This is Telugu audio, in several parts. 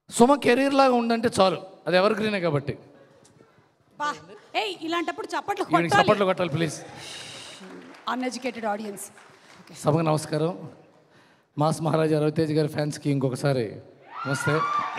సుమ కెరీర్ లాగా ఉందంటే చాలు అది ఎవర్ గ్రీనే కాబట్టి బా ఏయ్ ఇలాంటప్పుడు చప్పట్లు ఈయనకి కొట్టాలి సపోర్ట్లు కొట్టాలి ప్లీజ్ అన్ఎడ్యుకేటెడ్ ఆడియన్స్ సభకు నమస్కారం మాస్ మహారాజా రవితేజ్ గారి ఫ్యాన్స్కి ఇంకొకసారి నమస్తే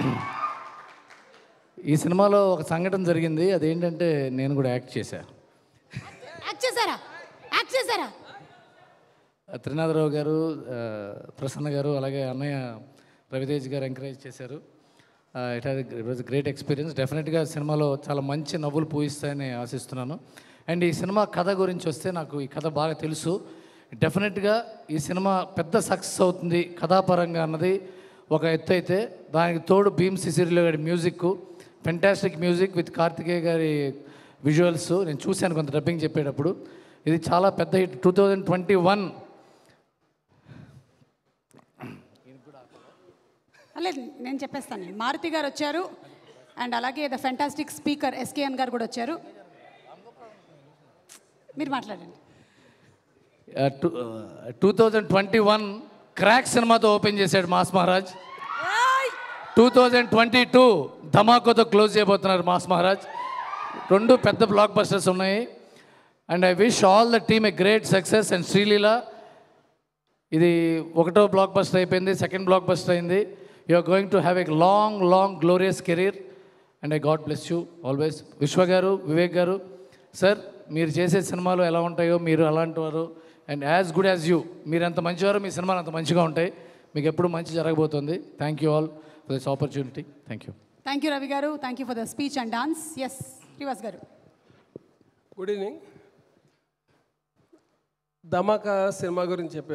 ఈ సినిమాలో ఒక సంఘటన జరిగింది అదేంటంటే నేను కూడా యాక్ట్ చేశా యాక్ట్ చేశారా యాక్ట్ చేశారా త్రినాథరావు గారు ఆ, ప్రసన్న గారు అలాగే అన్నయ్య రవితేజ్ గారు ఎంకరేజ్ చేశారు it has it was great experience డెఫినెట్గా సినిమాలో చాలా మంచి నవ్వులు పూయిస్తాయని ఆశిస్తున్నాను అండ్ ఈ సినిమా కథ గురించి వస్తే నాకు ఈ కథ బాగా తెలుసు డెఫినెట్గా ఈ సినిమా పెద్ద సక్సెస్ అవుతుంది కథాపరంగా అన్నది ఒక ఎత్తు అయితే దానికి తోడు భీమ్ సిసిరిలో గారి music fantastic music with Karthikeya గారి విజువల్స్ నేను చూశాను కొంత డబ్బింగ్ చెప్పేటప్పుడు ఇది చాలా పెద్ద hit two thousand twenty one లేదు నేను చెప్పేస్తాను నేను. మారుతి గారు వచ్చారు అండ్ అలాగే ద ఫెంటాస్టిక్ స్పీకర్ ఎస్కేఎన్ గారు కూడా వచ్చారు మీరు మాట్లాడండి two thousand twenty one Krack సినిమాతో ఓపెన్ చేశాడు mass Maharaj two thousand twenty two ధమాకోతో క్లోజ్ చేయబోతున్నారు మాస్ మహారాజ్ రెండు పెద్ద బ్లాక్ బస్టర్స్ ఉన్నాయి and I wish all the team a great success and Sreeleela ఇది ఒకటో బ్లాక్ బస్టర్ అయిపోయింది సెకండ్ బ్లాక్ బస్టర్ అయింది you are going to have a long long glorious career and I god bless you always Vishwa గారు వివేక్ గారు సార్ మీరు చేసే సినిమాలు ఎలా ఉంటాయో మీరు అలాంటి వారు and as good as you మీరు ఎంత మంచివారో మీ సినిమాలు అంత మంచిగా ఉంటాయి మీకు ఎప్పుడు మంచి జరగబోతుంది thank you all for this opportunity thank you thank you Ravi గారు thank you for the speech and dance S Srivas గారు గుడ్ ఈవినింగ్ ధమాకా సినిమా గురించి చెప్పే